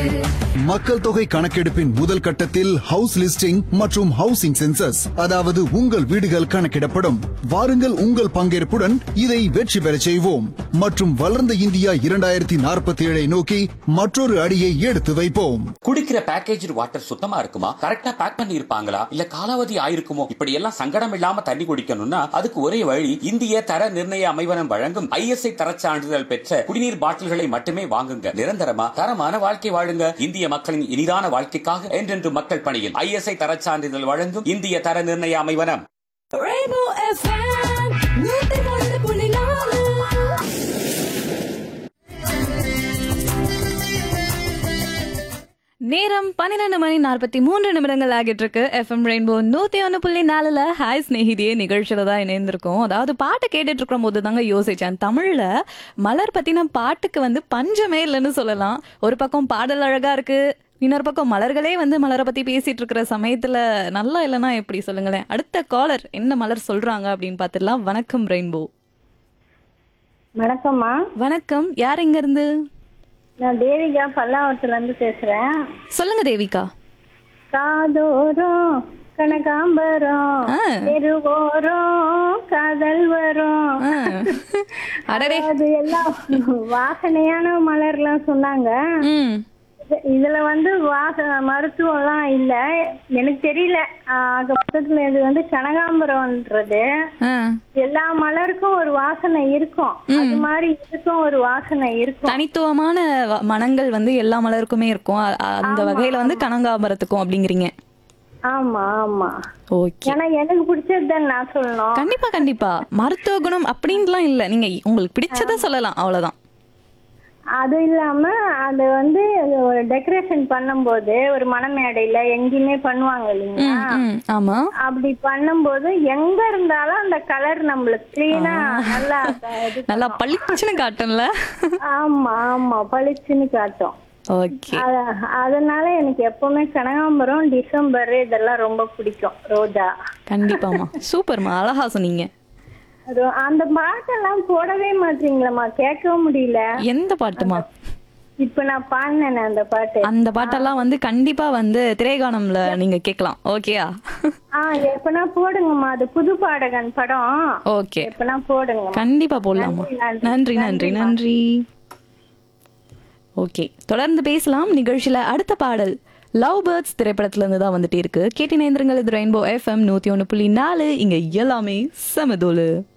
மக்கள் தொகை கணக்கெடுப்பின் முதல் கட்டத்தில் ஹவுஸ் லிஸ்டிங் மற்றும் ஹவுசிங் சென்சஸ் அதாவது உங்கள் வீடுகள் கணக்கிடப்படும் வாருங்கள் உங்கள் பங்கேற்புடன் இதை வெற்றி பெறச் செய்வோம் மற்றும் வளர்ந்த இந்தியா இரண்டாயிரத்தி நாற்பத்தி ஏழை நோக்கி மற்றொரு அடியை எடுத்து வைப்போம் குடிக்கிற பேக்கேஜ் வாட்டர் சுத்தமா இருக்குமா கரெக்டா பேக் பண்ணி இருப்பாங்களா இல்ல காலாவதி ஆயிருக்குமோ இப்படி எல்லாம் சங்கடம் இல்லாம தண்ணி குடிக்கணும்னா அதுக்கு ஒரே வழி இந்திய தர நிர்ணய அமைவனம் வழங்கும் ஐஎஸ்ஐ தரச் சான்றிதழ் பெற்ற குடிநீர் பாட்டில்களை மட்டுமே வாங்குங்க நிரந்தரமா தரமான வாழ்க்கை வாழுங்க இந்திய மக்களின் இனிதான வாழ்க்கைக்காக என்றென்று மக்கள் பணியில் ஐஎஸ்ஐ தரச் சான்றிதழ் வழங்கும் இந்திய தர நிர்ணய அமைவனம் Rainbow FM, நூத்தி ஒன்று புள்ளி நாலு நேரம் பன்னிரெண்டு மணி நாற்பத்தி மூன்று நிமிடங்கள் ஆகிட்டு இருக்கு எஃப்எம் ரெயின்போ நூத்தி ஒன்று புள்ளி நாலுல ஹாய் ஸ்நேகிதியே நிகழ்ச்சியில தான் இணைந்திருக்கோம் அதாவது பாட்டு கேட்டுட்டு இருக்கும் போது தாங்க யோசிச்சேன் தமிழ்ல மலர் பத்தின பாட்டுக்கு வந்து பஞ்சமே இல்லைன்னு சொல்லலாம் ஒரு பக்கம் பாடல் அழகா இருக்கு இன்னொரு பக்கம் மலர்களே வந்து மலரை பத்தி பேசிட்டு இருக்கிற சமயத்துல நல்லா இல்லைன்னா எப்படி சொல்லுங்களேன் அடுத்த காலர் என்ன மலர் சொல்றாங்க அப்படின்னு பார்த்துடலாம் வணக்கம் ரெயின்போ வணக்கம்மா வணக்கம் யார் இங்க இருந்து நான் தேவிகா பல்லாவரத்துல இருந்து பேசுறேன் சொல்லுங்க தேவிகா காதோரம் கனகாம்பரம் ஆ. தெருவோரம் காதல் வரும் ஆ. அடடே அது எல்லாம் வாசனையான மலர்லாம் சொன்னாங்க ம் இது- இதுல வந்து வாச மருத்துவம் எல்லாம் இல்ல எனக்கு தெரியல ஆக மொத்தத்துல இது வந்து கனகாம்பரம்ன்றது ஆ எல்லா மலருக்கும் ஒரு வாசனை இருக்கும் அது மாதிரி இதுக்கும் ஒரு வாசனை இருக்கும் தனித்துவமான வ- மனங்கள் வந்து எல்லா மலருக்குமே இருக்கும் அ- அ- அந்த வகையில வந்து கனகாம்பரத்துக்கும் அப்படிங்கிறீங்க ஆமா ஆமா ஓகே ஏன்னா எனக்கு பிடிச்சதுதான் நான் சொல்லணும் கண்டிப்பா கண்டிப்பா மருத்துவ குணம் அப்படின்லாம் இல்ல நீங்க உங்களுக்கு பிடிச்சத சொல்லலாம் அவ்வளவுதான் அது இல்லாம அது வந்து ஒரு டெக்கரேஷன் பண்ணும்போது ஒரு மணமேடையில எங்கேயுமே பண்ணுவாங்க இல்லைங்களா ம், ஆமா அப்படி பண்ணும்போது எங்க இருந்தாலும் அந்த கலர் நம்மளுக்கு கிளீனா நல்லா இது நல்லா பளிச்சுன்னு காட்டும்ல ஆமா ஆமா பளிச்சுன்னு காட்டும் ஓகே அத- அதனால எனக்கு எப்பவுமே கனகாம்பரம் டிசம்பர் இதெல்லாம் ரொம்ப பிடிக்கும் ரோஜா கண்டிப்பாமா சூப்பர்மா அழகா சொன்னீங்க அது- அந்த பாட்டெல்லாம் போடவே மாட்டீங்களம்மா கேட்கவும் முடியல எந்த பாட்டுமா இப்ப நான் பாடினேன் அந்த பாட்டு அந்த பாட்டெல்லாம் வந்து கண்டிப்பா வந்து திரைகாணம்ல நீங்க கேட்கலாம் ஓகேயா ஆ எப்பனா போடுங்கம்மா அது புது பாடகன் படம் ஓகே எப்பனா போடுங்க கண்டிப்பா போடலாமா நன்றி, நன்றி நன்றி நன்றி ஓகே தொடர்ந்து பேசலாம் நிகழ்ச்சியில அடுத்த பாடல் லவ் பேர்ட்ஸ் திரைப்படத்துல இருந்து தான் வந்துட்டு இருக்கு கேட்டினேந்திரங்கள் இது ரெயின்போ எஃப்எம் நூத்தி ஒன்று புள்ளி நாலு இங்க எல்லாமே சமதோலு